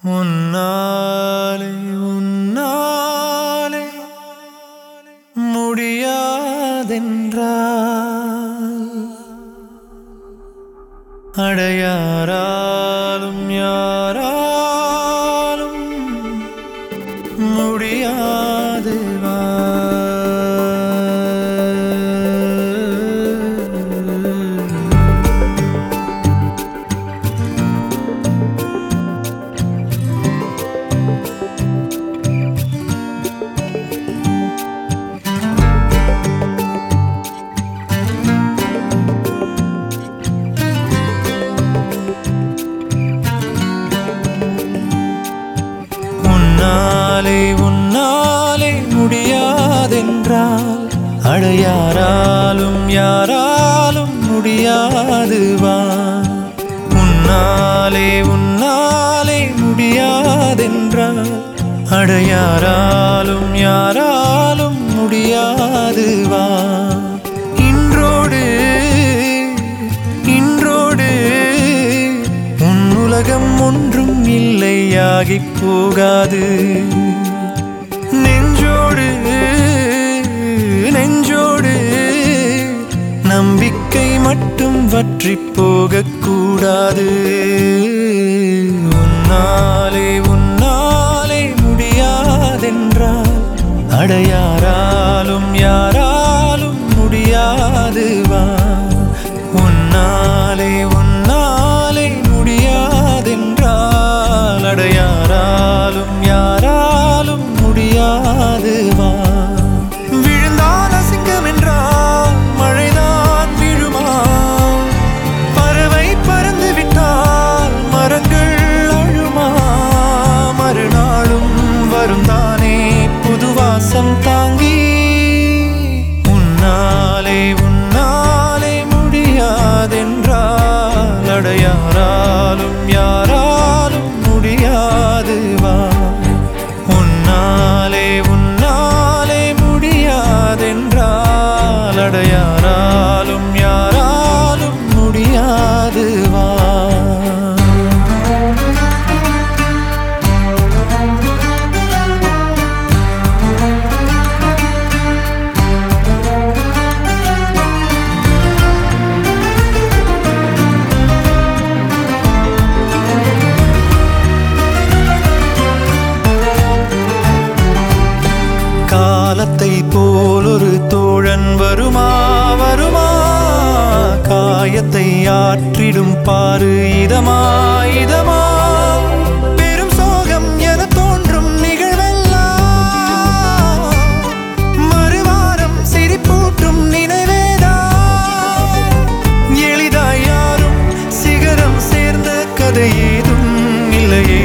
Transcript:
உன்னாலே உன்னாலே முடியாதென்றால் அடையாராலும் யாராலும் முடியாது வா. உன்னாலே உன்னாலே முடியாதென்றால் அடையாராலும் யாராலும் முடியாது வா உன்னாலே உன்னாலே முடியாதென்றால் அடையாராலும் யாராலும் முடியாது வா இன்றோடு இன்றோடு உன் உலகம் ஒன்றும் இல்லையாகிப் போகாது நெஞ்சோடு நெஞ்சோடு நம்பிக்கை மட்டும் வற்றிப் போகக்கூடாது உன்னாலே உன்னாலே முடியாதென்றால் அடையாராலும் யாராலும் முடியாது வா உன்னாலே உன்னாலே முடியாதென்றால் அடையாராலும் யாராலும் முடியாது வா விழுந்தால் அசிங்கம் என்றால் மழைதான் விழுமா பறவை பறந்து விட்டால் மரங்கள் அழுமா மறுநாளும் வரும் தானே புது வாசம் தாங்கி உன்னாலே உன்னாலே முடியாதென்றால் அடையாராலும் யாராலும் முடியாது வா உன்னாலே உன்னாலே முடியாதென்றால் அடையாராலும் யாராலும் முடியாது வா காலத்தை போல் ஒரு தோழன் வருமா வருமா காயத்தை ஆற்றிடும் பாரு இதமா இதமா பெரும் சோகம் என தோன்றும் நிகழ்வெல்லாம் மறுவாரம் சிரிப்பூட்டும் நினைவேதா எளிதாய் யாரும் சிகரம் சேர்ந்த கதை ஏதும் இல்லையே